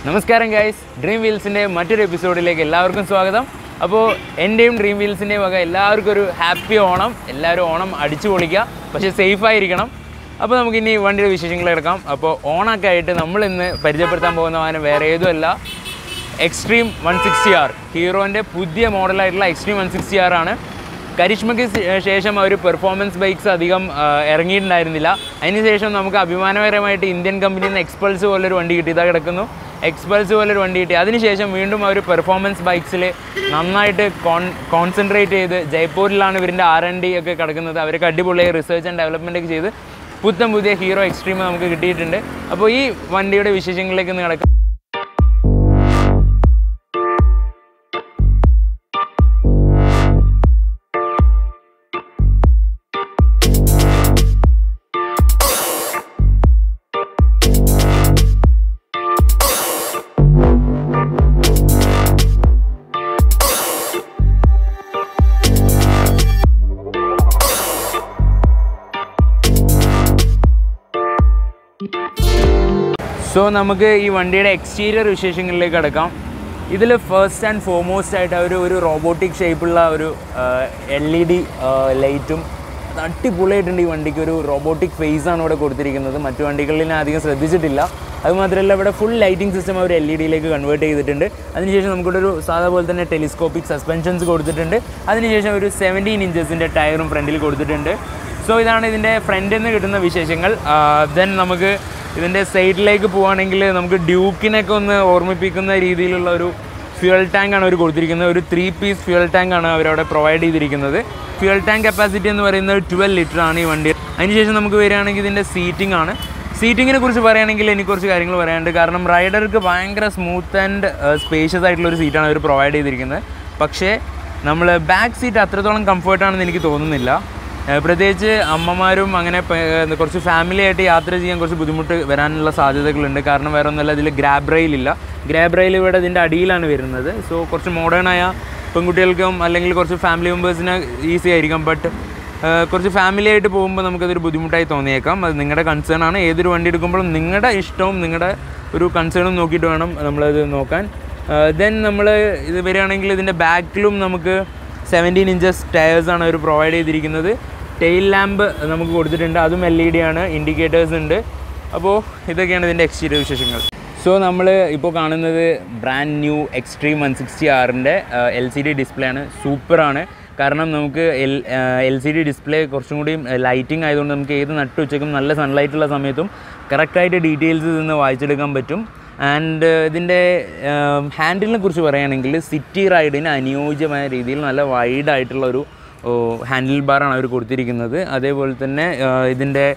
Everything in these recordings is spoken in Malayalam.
നമസ്കാരം ഗൈസ് ഡ്രീം വീൽസിൻ്റെ മറ്റൊരു എപ്പിസോഡിലേക്ക് എല്ലാവർക്കും സ്വാഗതം അപ്പോൾ എൻ്റെയും ഡ്രീം വീൽസിൻ്റെയും വക എല്ലാവർക്കും ഒരു ഹാപ്പി ഓണം എല്ലാവരും ഓണം അടിച്ചു പൊളിക്കുക പക്ഷേ സേഫായിരിക്കണം അപ്പോൾ നമുക്കിനി വണ്ടിയുടെ വിശേഷങ്ങൾ എടുക്കാം അപ്പോൾ ഓണൊക്കെ ആയിട്ട് നമ്മൾ ഇന്ന് പരിചയപ്പെടുത്താൻ പോകുന്ന വാഹനം വേറെ ഏതുമല്ല എക്സ്ട്രീം വൺ സിക്സ്റ്റി ആർ ഹീറോൻ്റെ പുതിയ മോഡലായിട്ടുള്ള എക്സ്ട്രീം വൺ സിക്സ്റ്റി ആർ ആണ് കരിഷ്മയ്ക്ക് ശേ- ശേഷം അവർ പെർഫോമൻസ് ബൈക്സ് അധികം ആ, ഇറങ്ങിയിട്ടുണ്ടായിരുന്നില്ല അതിനുശേഷം നമുക്ക് അഭിമാനകരമായിട്ട് ഇന്ത്യൻ കമ്പനിയിൽ നിന്ന് എക്സ്പൾസ് പോലൊരു വണ്ടി കിട്ടി ഇതാ കിടക്കുന്നു എക്സ്പൾസ് പോലൊരു വണ്ടി കിട്ടി അതിനുശേഷം വീണ്ടും അവർ പെർഫോമൻസ് ബൈക്സിൽ നന്നായിട്ട് കോൺ കോൺസെൻട്രേറ്റ് ചെയ്ത് ജയ്പൂരിലാണ് ഇവരിൻ്റെ ആർ എൻ ഡി ഒക്കെ കിടക്കുന്നത് അവർക്ക് അടിപൊളിയായി റിസർച്ച് ആൻഡ് ഡെവലപ്മെൻ്റ് ഒക്കെ ചെയ്ത് പുത്തൻ പുതിയ ഹീറോ എക്സ്ട്രീം നമുക്ക് കിട്ടിയിട്ടുണ്ട് അപ്പോൾ ഈ വണ്ടിയുടെ വിശേഷങ്ങളിലേക്ക് ഒന്ന് കിടക്കാം സോ നമുക്ക് ഈ വണ്ടിയുടെ എക്സ്റ്റീരിയർ വിശേഷങ്ങളിലേക്ക് കടക്കാം ഇതിൽ ഫസ്റ്റ് ആൻഡ് ഫോർമോസ്റ്റ് ആയിട്ട് അവർ ഒരു റോബോട്ടിക് ഷേപ്പുള്ള ഒരു എൽ ഇ ഡി ലൈറ്റും അത് അടിപൊളിയായിട്ടുണ്ട് ഈ വണ്ടിക്ക് ഒരു റോബോട്ടിക് ഫേസ് ആണ് ഇവിടെ കൊടുത്തിരിക്കുന്നത് മറ്റു വണ്ടികളിൽ ഞാൻ അധികം ശ്രദ്ധിച്ചിട്ടില്ല അതുമാത്രമല്ല ഇവിടെ ഫുൾ ലൈറ്റിംഗ് സിസ്റ്റം അവർ എൽ ഇ ഡിയിലേക്ക് കൺവേർട്ട് ചെയ്തിട്ടുണ്ട് അതിനുശേഷം നമുക്കിവിടെ ഒരു സാധാ പോലെ തന്നെ ടെലിസ്കോപ്പിക് സസ്പെൻഷൻസ് കൊടുത്തിട്ടുണ്ട് അതിനുശേഷം ഒരു സെവൻറ്റീൻ ഇഞ്ചസിൻ്റെ ടയറും ഫ്രണ്ടിൽ കൊടുത്തിട്ടുണ്ട് സോ ഇതാണ് ഇതിൻ്റെ ഫ്രണ്ടിൽ നിന്ന് കിട്ടുന്ന വിശേഷങ്ങൾ ദെൻ നമുക്ക് ഇതിൻ്റെ സൈഡിലേക്ക് പോവുകയാണെങ്കിൽ നമുക്ക് ഡ്യൂക്കിനൊക്കെ ഒന്ന് ഓർമ്മിപ്പിക്കുന്ന രീതിയിലുള്ള ഒരു ഫ്യൂൽ ടാങ്ക് ആണ് അവർ കൊടുത്തിരിക്കുന്നത് ഒരു ത്രീ പീസ് ഫ്യൂൽ ടാങ്ക് ആണ് അവരവിടെ പ്രൊവൈഡ് ചെയ്തിരിക്കുന്നത് ഫ്യൂൽ ടാങ്ക് കപ്പാസിറ്റി എന്ന് പറയുന്നത് ട്വൽവ് ലിറ്റർ ആണ് ഈ വണ്ടി അതിനുശേഷം നമുക്ക് വരികയാണെങ്കിൽ ഇതിൻ്റെ സീറ്റിംഗ് ആണ് സീറ്റിങ്ങിനെ കുറിച്ച് പറയുകയാണെങ്കിൽ എനിക്ക് കുറച്ച് കാര്യങ്ങൾ പറയാനുണ്ട് കാരണം റൈഡർക്ക് ഭയങ്കര സ്മൂത്ത് ആൻഡ് സ്പേഷ്യസ് ആയിട്ടുള്ള ഒരു സീറ്റാണ് അവർ പ്രൊവൈഡ് ചെയ്തിരിക്കുന്നത് പക്ഷേ നമ്മൾ ബാക്ക് സീറ്റ് അത്രത്തോളം കംഫർട്ടാണെന്ന് എനിക്ക് തോന്നുന്നില്ല ഏഹ് പ്രത്യേകിച്ച് അമ്മമാരും അങ്ങനെ പ- ഏഹ് കുറച്ച് ഫാമിലി ആയിട്ട് യാത്ര ചെയ്യാൻ കുറച്ച് ബുദ്ധിമുട്ട് വരാനുള്ള സാധ്യതകളുണ്ട് കാരണം വേറെ ഒന്നുമല്ല ഇതിൽ ഗ്രാബ് റെയിൽ ഇല്ല ഗ്രാബ് റെയിൽ ഇവിടെ ഇതിൻ്റെ അടിയിലാണ് വരുന്നത് സോ കുറച്ച് മോഡേൺ ആയ പെൺകുട്ടികൾക്കും അല്ലെങ്കിൽ കുറച്ച് ഫാമിലി മെമ്പേഴ്സിന് ഈസി ആയിരിക്കാം ബട്ട് കുറച്ച് ഫാമിലി ആയിട്ട് പോകുമ്പോൾ നമുക്കതൊരു ബുദ്ധിമുട്ടായി തോന്നിയേക്കാം അത് നിങ്ങളുടെ കൺസേൺ ആണ് ഏതൊരു വണ്ടി എടുക്കുമ്പോഴും നിങ്ങളുടെ ഇഷ്ടവും നിങ്ങളുടെ ഒരു കൺസേണും നോക്കിയിട്ട് വേണം നമ്മളത് നോക്കാൻ ദെൻ നമ്മൾ ഇത് വരികയാണെങ്കിൽ ഇതിൻ്റെ ബാക്കിലും നമുക്ക് സെവൻറ്റീൻ ഇഞ്ചസ് ടയേഴ്സ് ആണ് അവർ പ്രൊവൈഡ് ചെയ്തിരിക്കുന്നത് ടെയിൽ ലാമ്പ് നമുക്ക് കൊടുത്തിട്ടുണ്ട് അതും എൽ ഇ ഡി ആണ് ഇൻഡിക്കേറ്റേഴ്സ് ഉണ്ട് അപ്പോൾ ഇതൊക്കെയാണ് ഇതിൻ്റെ എക്സ്റ്റീരിയർ വിശേഷങ്ങൾ സോ നമ്മൾ ഇപ്പോൾ കാണുന്നത് brand new Xtreme one sixty ആറിൻ്റെ എൽ സി ഡി ഡിസ്പ്ലേ ആണ് സൂപ്പറാണ് കാരണം നമുക്ക് L L C D display കുറച്ചും കൂടി ലൈറ്റിംഗ് ആയതുകൊണ്ട് നമുക്ക് ഏത് നട്ടുച്ചയ്ക്കും നല്ല സൺലൈറ്റ് ഉള്ള സമയത്തും കറക്റ്റായിട്ട് ഡീറ്റെയിൽസ് നിന്ന് വായിച്ചെടുക്കാൻ പറ്റും ആൻഡ് ഇതിൻ്റെ ഹാൻഡിലിനെ കുറിച്ച് പറയുകയാണെങ്കിൽ സിറ്റി റൈഡിന് അനുയോജ്യമായ രീതിയിൽ നല്ല വൈഡ് ആയിട്ടുള്ള ഒരു ഹാൻഡിൽ ബാറാണ് അവർ കൊടുത്തിരിക്കുന്നത് അതേപോലെ തന്നെ ഇതിൻ്റെ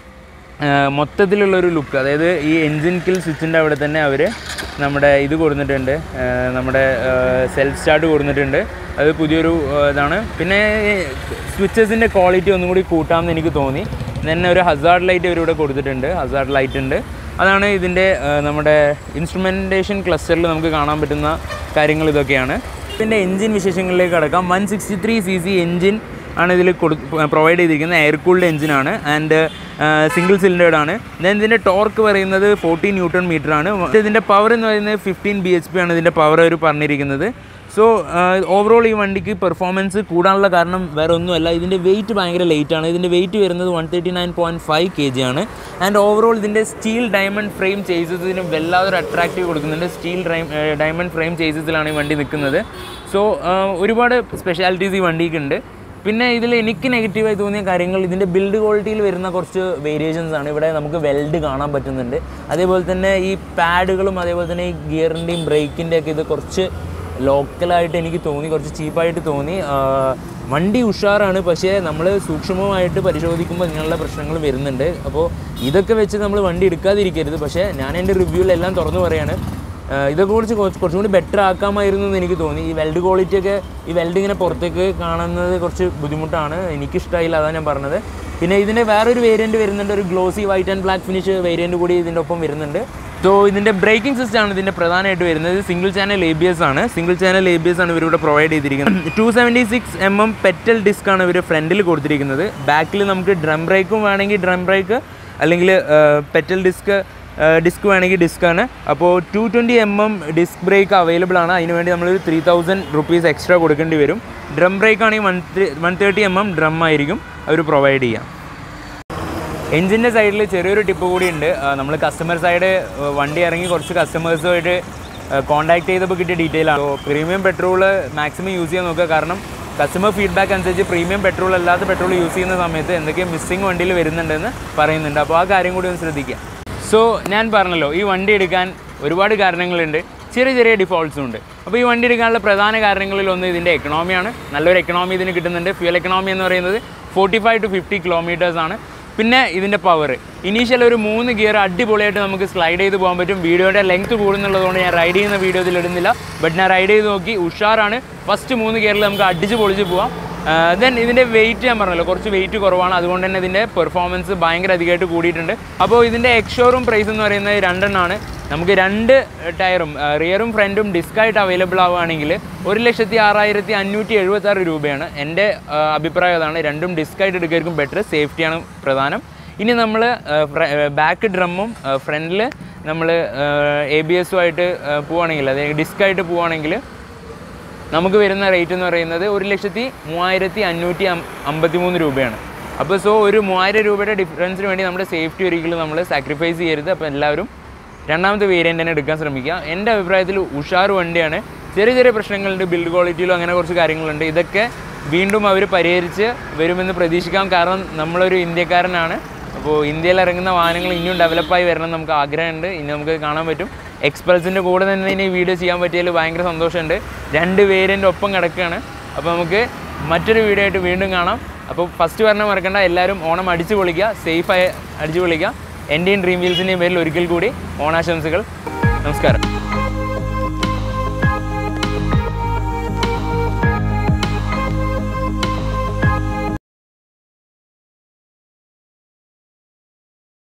മൊത്തത്തിലുള്ളൊരു ലുക്ക് അതായത് ഈ എൻജിൻ കിൽ സ്വിച്ചിൻ്റെ അവിടെ തന്നെ അവർ നമ്മുടെ ഇത് കൊടുത്തിട്ടുണ്ട് ആ, നമ്മുടെ സെൽഫ് സ്റ്റാർട്ട് കൊടുത്തിട്ടുണ്ട് അത് പുതിയൊരു ആ, ഇതാണ് പിന്നെ സ്വിച്ചസിൻ്റെ ക്വാളിറ്റി ഒന്നും കൂടി കൂട്ടാമെന്ന് എനിക്ക് തോന്നി തന്നെ ഒരു ഹസാർഡ് ലൈറ്റ് ഇവരിവിടെ കൊടുത്തിട്ടുണ്ട് ഹസാർഡ് ലൈറ്റ് ഉണ്ട് അതാണ് ഇതിൻ്റെ ആ, നമ്മുടെ ഇൻസ്ട്രുമെൻറ്റേഷൻ ക്ലസ്റ്ററിൽ നമുക്ക് കാണാൻ പറ്റുന്ന കാര്യങ്ങൾ ഇതൊക്കെയാണ് ഇതിൻ്റെ എൻജിൻ വിശേഷങ്ങളിലേക്ക് കടക്കാം one sixty three C C engine ആണ് ഇതിൽ കൊടു പ്രൊവൈഡ് ചെയ്തിരിക്കുന്നത് എയർ കൂൾഡ് എഞ്ചിനാണ് ആൻഡ് സിംഗിൾ സിലിണ്ടേർഡ് ആണ് ദെൻ ഇതിൻ്റെ ടോർക്ക് പറയുന്നത് ഫോർട്ടീൻ ന്യൂട്ടൺ മീറ്റർ ആണ് ഇതിൻ്റെ പവർ എന്ന് പറയുന്നത് ഫിഫ്റ്റീൻ ബി എച്ച് പി ആണ് ഇതിൻ്റെ പവർ അവർ പറഞ്ഞിരിക്കുന്നത് സോ ഓവറോൾ ഈ വണ്ടിക്ക് പെർഫോമൻസ് കൂടാനുള്ള കാരണം വേറെ ഒന്നുമല്ല ഇതിൻ്റെ വെയിറ്റ് ഭയങ്കര ലേറ്റ് ആണ് ഇതിൻ്റെ വെയിറ്റ് വരുന്നത് one thirty nine point five K G ആണ് ആൻഡ് ഓവറോൾ ഇതിൻ്റെ സ്റ്റീൽ ഡയമണ്ട് ഫ്രെയിം ചേസസിന് വല്ലാതൊരു അട്രാക്റ്റീവ് കൊടുക്കുന്നുണ്ട് സ്റ്റീൽ ഡയമണ്ട് ഫ്രെയിം ചേസസിലാണ് ഈ വണ്ടി നിൽക്കുന്നത് സോ ഒരുപാട് സ്പെഷ്യാലിറ്റീസ് ഈ വണ്ടിക്ക് ഉണ്ട് പിന്നെ ഇതിൽ എനിക്ക് നെഗറ്റീവായി തോന്നിയ കാര്യങ്ങൾ ഇതിൻ്റെ ബിൽഡ് ക്വാളിറ്റിയിൽ വരുന്ന കുറച്ച് വേരിയേഷൻസ് ആണ് ഇവിടെ നമുക്ക് വെൽഡ് കാണാൻ പറ്റുന്നുണ്ട് അതേപോലെ തന്നെ ഈ പാഡുകളും അതേപോലെ തന്നെ ഈ ഗിയറിൻ്റെയും ബ്രേക്കിൻ്റെ ഒക്കെ ഇത് കുറച്ച് ലോക്കലായിട്ട് എനിക്ക് തോന്നി കുറച്ച് ചീപ്പായിട്ട് തോന്നി ആ, വണ്ടി ഉഷാറാണ് പക്ഷേ നമ്മൾ സൂക്ഷ്മമായിട്ട് പരിശോധിക്കുമ്പോൾ ഇങ്ങനെയുള്ള പ്രശ്നങ്ങൾ വരുന്നുണ്ട് അപ്പോൾ ഇതൊക്കെ വെച്ച് നമ്മൾ വണ്ടി എടുക്കാതിരിക്കരുത് പക്ഷേ ഞാൻ എൻ്റെ റിവ്യൂവിലെല്ലാം തുറന്നു പറയാണ് ആഹ് ഇതൊക്കെ കുറിച്ച് കുറച്ച് കുറച്ചും കൂടി ബെറ്റർ ആക്കാമായിരുന്നു എന്ന് എനിക്ക് തോന്നി ഈ വെൽഡ് ക്വാളിറ്റി ഒക്കെ ഈ വെൽഡ് ഇങ്ങനെ പുറത്തേക്ക് കാണുന്നത് കുറച്ച് ബുദ്ധിമുട്ടാണ് എനിക്കിഷ്ടമായില്ല അതാണ് ഞാൻ പറഞ്ഞത് പിന്നെ ഇതിൻ്റെ വേറൊരു വേരിയൻറ്റ് വരുന്നുണ്ട് ഒരു glossy white and black finish variant കൂടി ഇതിൻ്റെ ഒപ്പം വരുന്നുണ്ട് സോ ഇതിൻ്റെ ബ്രേക്കിംഗ് സിസ്റ്റം ആണ് ഇതിൻ്റെ പ്രധാനമായിട്ട് വരുന്നത് single channel A B S ആണ് single channel A B S ആണ് ഇവരിവിടെ പ്രൊവൈഡ് ചെയ്തിരിക്കുന്നത് two seventy six M M petal disc ആണ് ഇവർ ഫ്രണ്ടിൽ കൊടുത്തിരിക്കുന്നത് ബാക്കിൽ നമുക്ക് ഡ്രം ബ്രേക്കും വേണമെങ്കിൽ ഡ്രം ബ്രേക്ക് അല്ലെങ്കിൽ പെറ്റൽ ഡിസ്ക് ഡിസ്ക് വേണമെങ്കിൽ ഡിസ്ക് ആണ് അപ്പോൾ two twenty M M disc brake available ആണ് അതിന് വേണ്ടി നമ്മളൊരു ത്രീ തൗസൻഡ് റുപ്പീസ് എക്സ്ട്രാ കൊടുക്കേണ്ടി വരും ഡ്രം ബ്രേക്ക് ആണെങ്കിൽ one one thirty M M drum ആയിരിക്കും അവർ പ്രൊവൈഡ് ചെയ്യാം എഞ്ചിൻ്റെ സൈഡിൽ ചെറിയൊരു ടിപ്പ് കൂടി ഉണ്ട് നമ്മൾ കസ്റ്റമർ സൈഡ് വണ്ടി ഇറങ്ങി കുറച്ച് കസ്റ്റമേഴ്സുമായിട്ട് കോൺടാക്ട് ചെയ്തപ്പോൾ കിട്ടിയ ഡീറ്റെയിൽ ആണ് പ്രീമിയം പെട്രോൾ മാക്സിമം യൂസ് ചെയ്യാൻ നോക്കുക കാരണം കസ്റ്റമർ ഫീഡ്ബാക്ക് അനുസരിച്ച് പ്രീമിയം പെട്രോൾ അല്ലാത്ത പെട്രോൾ യൂസ് ചെയ്യുന്ന സമയത്ത് എന്തൊക്കെ മിസ്സിങ് വണ്ടിയിൽ വരുന്നുണ്ടെന്ന് പറയുന്നുണ്ട് അപ്പോൾ ആ കാര്യം കൂടി ഒന്ന് ശ്രദ്ധിക്കുക സോ ഞാൻ പറഞ്ഞല്ലോ ഈ വണ്ടി എടുക്കാൻ ഒരുപാട് കാരണങ്ങളുണ്ട് ചെറിയ ചെറിയ ഡിഫോൾട്ട്സും ഉണ്ട് അപ്പോൾ ഈ വണ്ടി എടുക്കാനുള്ള പ്രധാന കാരണങ്ങളിൽ ഒന്ന് ഇതിൻ്റെ എക്കണോമിയാണ് നല്ലൊരു എക്കണോമി ഇതിന് കിട്ടുന്നുണ്ട് ഫ്യൂൽ എക്കണോമി എന്ന് പറയുന്നത് forty five to fifty kilometres ആണ് പിന്നെ ഇതിൻ്റെ പവർ ഇനീഷ്യൽ ഒരു മൂന്ന് ഗിയർ അടിപൊളിയായിട്ട് നമുക്ക് സ്ലൈഡ് ചെയ്ത് പോകാൻ പറ്റും വീഡിയോയുടെ ലെങ്ത് കൂടുന്നുള്ളതുകൊണ്ട് ഞാൻ റൈഡ് ചെയ്യുന്ന വീഡിയോ ഇതിൽ ഇടുന്നില്ല ബട്ട് ഞാൻ റൈഡ് ചെയ്ത് നോക്കി ഉഷാറാണ് ഫസ്റ്റ് മൂന്ന് ഗിയറിൽ നമുക്ക് അടിച്ച് പൊളിച്ച് പോവാം ദെൻ ഇതിൻ്റെ വെയിറ്റ് ഞാൻ പറഞ്ഞല്ലോ കുറച്ച് വെയിറ്റ് കുറവാണ് അതുകൊണ്ട് തന്നെ ഇതിൻ്റെ പെർഫോമൻസ് ഭയങ്കര അധികമായിട്ട് കൂടിയിട്ടുണ്ട് അപ്പോൾ ഇതിൻ്റെ എക്സ്ഷോറും പ്രൈസ് എന്ന് പറയുന്നത് രണ്ടെണ്ണമാണ് നമുക്ക് രണ്ട് ടയറും റിയറും ഫ്രണ്ടും ഡിസ്കായിട്ട് അവൈലബിൾ ആവുകയാണെങ്കിൽ ഒരു ലക്ഷത്തി ആറായിരത്തി അഞ്ഞൂറ്റി എഴുപത്താറ് രൂപയാണ് എൻ്റെ ആ, അഭിപ്രായം അതാണ് രണ്ടും ഡിസ്കായിട്ട് എടുക്കുകയായിരിക്കും ബെറ്റർ സേഫ്റ്റിയാണ് പ്രധാനം ഇനി നമ്മൾ ബാക്ക് ഡ്രമ്മും ഫ്രണ്ടിൽ നമ്മൾ എ ബി എസുമായിട്ട് പോവുകയാണെങ്കിൽ അതായത് ഡിസ്കായിട്ട് പോവുകയാണെങ്കിൽ നമുക്ക് വരുന്ന റേറ്റ് എന്ന് പറയുന്നത് ഒരു ലക്ഷത്തി മൂവായിരത്തി അഞ്ഞൂറ്റി അമ്പത്തി മൂന്ന് രൂപയാണ് അപ്പോൾ സോ ഒരു മൂവായിരം രൂപയുടെ ഡിഫറൻസിന് വേണ്ടി നമ്മുടെ സേഫ്റ്റി ഒരിക്കലും നമ്മൾ സാക്രിഫൈസ് ചെയ്യരുത് അപ്പോൾ എല്ലാവരും രണ്ടാമത്തെ വേരിയൻ്റ് തന്നെ എടുക്കാൻ ശ്രമിക്കുക എൻ്റെ അഭിപ്രായത്തിൽ ഉഷാർ വണ്ടിയാണ് ചെറിയ ചെറിയ പ്രശ്നങ്ങളുണ്ട് ബിൽഡ് ക്വാളിറ്റിയിലും അങ്ങനെ കുറച്ച് കാര്യങ്ങളുണ്ട് ഇതൊക്കെ വീണ്ടും അവർ പരിഹരിച്ച് വരുമെന്ന് പ്രതീക്ഷിക്കാം കാരണം നമ്മളൊരു ഇന്ത്യക്കാരനാണ് അപ്പോൾ ഇന്ത്യയിൽ ഇറങ്ങുന്ന വാഹനങ്ങൾ ഇനിയും ഡെവലപ്പായി വരണം എന്ന് നമുക്ക് ആഗ്രഹമുണ്ട് ഇനി നമുക്ക് കാണാൻ പറ്റും എക്സ്പ്രസിൻ്റെ കൂടെ തന്നെ ഇനി വീഡിയോ ചെയ്യാൻ പറ്റിയതിൽ ഭയങ്കര സന്തോഷമുണ്ട് രണ്ട് വേരിയൻ്റ് ഒപ്പം കിടക്കുകയാണ് അപ്പോൾ നമുക്ക് മറ്റൊരു വീഡിയോ ആയിട്ട് വീണ്ടും കാണാം അപ്പോൾ ഫസ്റ്റ് പറഞ്ഞ മറക്കണ്ട എല്ലാവരും ഓണം അടിച്ചു പൊളിക്കുക സേഫായി അടിച്ചു പൊളിക്കുക എൻ്റെയും ഡ്രീം വീൽസിൻ്റെയും പേരിൽ ഒരിക്കൽ കൂടി ഓണാശംസകൾ നമസ്കാരം